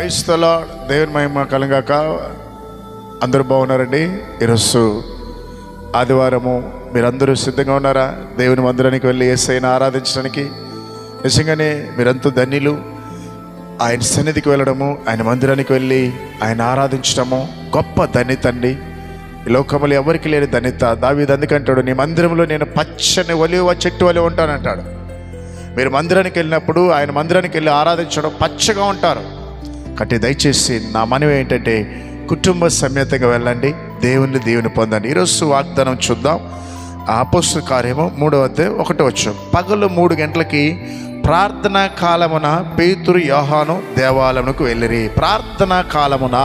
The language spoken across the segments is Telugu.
క్రైస్తల దేవుని మహిమ కలంగాక అందరూ బాగున్నారండి ఈరోజు ఆదివారము మీరందరూ సిద్ధంగా ఉన్నారా దేవుని మందిరానికి వెళ్ళి ఏసైనా ఆరాధించడానికి నిజంగానే మీరంతా ధన్యులు ఆయన సన్నిధికి వెళ్ళడము ఆయన మందిరానికి వెళ్ళి ఆయన ఆరాధించడము గొప్ప ధన్యత అండి ఈ లోకములు ఎవరికి లేని ధన్యత దావీదు అందుకంటాడు నీ మందిరంలో నేను పచ్చని ఒలివ చెట్టు వలి ఉంటానంటాడు మీరు మందిరానికి వెళ్ళినప్పుడు ఆయన మందిరానికి వెళ్ళి ఆరాధించడం పచ్చగా ఉంటారు కాబట్టి దయచేసి నా మనవి ఏంటంటే కుటుంబ సమేతంగా వెళ్ళండి దేవుని దేవుని పొందండి ఈరోజు వాగ్దానం చూద్దాం అపోస్తల కార్యము మూడవ అధ్యాయం ఒకటో వచ్చు పగలు మూడు గంటలకి ప్రార్థనా కాలమున పేతురు యోహాను దేవాలయమునకు వెళ్ళిరి ప్రార్థనా కాలమున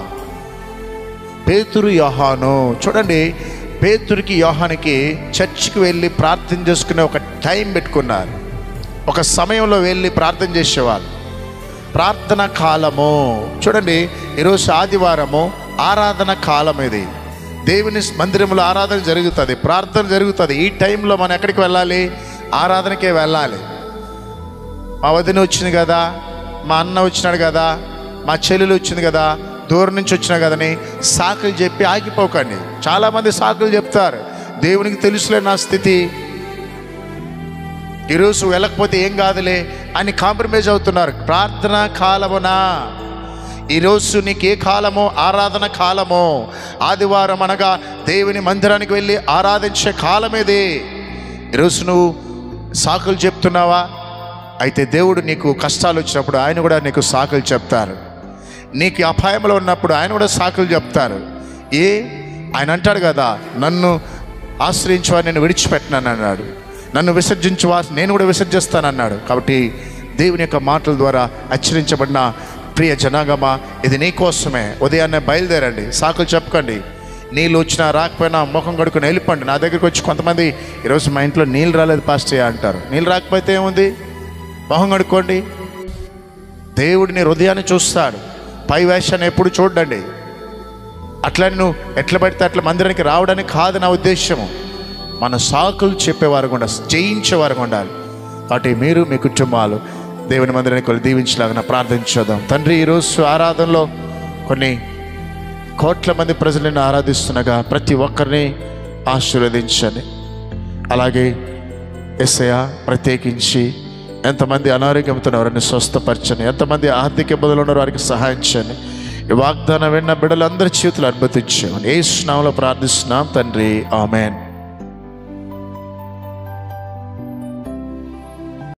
పేతురు యోహాను చూడండి పేతురికి యోహానికి చర్చికి వెళ్ళి ప్రార్థన చేసుకునే ఒక టైం పెట్టుకున్నారు ఒక సమయంలో వెళ్ళి ప్రార్థన చేసేవాళ్ళు ప్రార్థన కాలము చూడండి ఈరోజు ఆదివారము ఆరాధన కాలం ఇది దేవుని మందిరంలో ఆరాధన జరుగుతుంది ప్రార్థన జరుగుతుంది ఈ టైంలో మనం ఎక్కడికి వెళ్ళాలి ఆరాధనకే వెళ్ళాలి మా వదిన వచ్చింది కదా మా అన్న వచ్చినాడు కదా మా చెల్లెలు వచ్చింది కదా దూరం నుంచి వచ్చినా కదని సాకులు చెప్పి ఆగిపోకండి చాలామంది సాకులు చెప్తారు దేవునికి తెలుసులే నా స్థితి ఈరోజు వెళ్ళకపోతే ఏం కాదులే అని కాంప్రమైజ్ అవుతున్నారు ప్రార్థన కాలమునా ఈరోజు నీకు ఏ కాలమో ఆరాధన కాలమో ఆదివారం అనగా దేవుని మందిరానికి వెళ్ళి ఆరాధించే కాలం ఇది ఈరోజు నువ్వు సాకులు చెప్తున్నావా అయితే దేవుడు నీకు కష్టాలు వచ్చినప్పుడు ఆయన కూడా నీకు సాకులు చెప్తారు నీకు అపాయంలో ఉన్నప్పుడు ఆయన కూడా సాకులు చెప్తారు ఏ ఆయన అంటాడు కదా నన్ను ఆశ్రయించువా నేను విడిచిపెట్టినాను అన్నాడు నన్ను విసర్జించువా నేను కూడా విసర్జిస్తానన్నాడు కాబట్టి దేవుని యొక్క మాటల ద్వారా హెచ్చరించబడిన ప్రియ జనాగమ ఇది నీ కోసమే ఉదయాన్నే బయలుదేరండి సాకులు చెప్పకండి నీళ్ళు వచ్చినా రాకపోయినా ముఖం కడుకుని వెళ్ళిపోండి నా దగ్గరికి వచ్చి కొంతమంది ఈరోజు మా ఇంట్లో నీళ్ళు రాలేదు పాస్టే అంటారు నీళ్ళు రాకపోతే ఏముంది మొహం కడుక్కోండి దేవుడిని హృదయాన్ని చూస్తాడు పై వేషాన్ని ఎప్పుడు చూడండి అట్లా నువ్వు ఎట్లా పడితే అట్లా మందిరానికి రావడానికి కాదు నా ఉద్దేశము మన సాకులు చెప్పేవారు కూడా జయించేవారు ఉండాలి కాబట్టి మీరు మీ కుటుంబాలు దేవుని మందిరానికి వెళ్ళి దీవించలాగా ప్రార్థించేద్దాం తండ్రి ఈరోజు ఆరాధనలో కొన్ని కోట్ల మంది ప్రజలను ఆరాధిస్తుండగా ప్రతి ఒక్కరిని ఆశీర్వదించండి అలాగే ఎస్ఐ ప్రత్యేకించి ఎంతమంది అనారోగ్యంతో వారిని స్వస్థపరచండి ఎంతమంది ఆర్థిక ఇబ్బందులు ఉన్న వారికి సహాయం చేయండి ఈ వాగ్దానం విన్న బిడ్డలందరి చేతులు అనుమతించామని ఏ స్నామంలో ప్రార్థిస్తున్నాం తండ్రి ఆమెన్